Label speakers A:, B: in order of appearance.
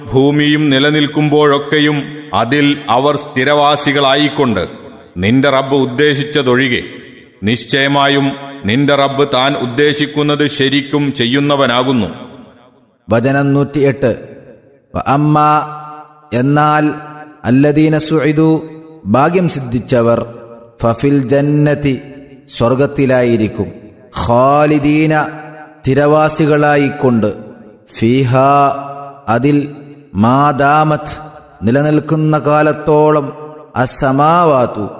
A: ഭൂമിയും നിലനിൽക്കുമ്പോഴൊക്കെയും അതിൽ അവർ സ്ഥിരവാസികളായിക്കൊണ്ട് നിന്റെ റബ്ബ് ഉദ്ദേശിച്ചതൊഴികെ നിശ്ചയമായും നിന്റെ റബ്ബ് താൻ ഉദ്ദേശിക്കുന്നത് ശരിക്കും ചെയ്യുന്നവനാകുന്നു
B: വചനം നൂറ്റിയെട്ട് അമ്മ എന്നാൽ അല്ലദീന സുഇദു ഭാഗ്യം സിദ്ധിച്ചവർ ഫഫിൽ ജന്നതി സ്വർഗത്തിലായിരിക്കും ഖാലിദീന സ്ഥിരവാസികളായിക്കൊണ്ട് ഫീഹ അതിൽ മാദാമത്ത് നിലനിൽക്കുന്ന കാലത്തോളം അസമാവാത്തു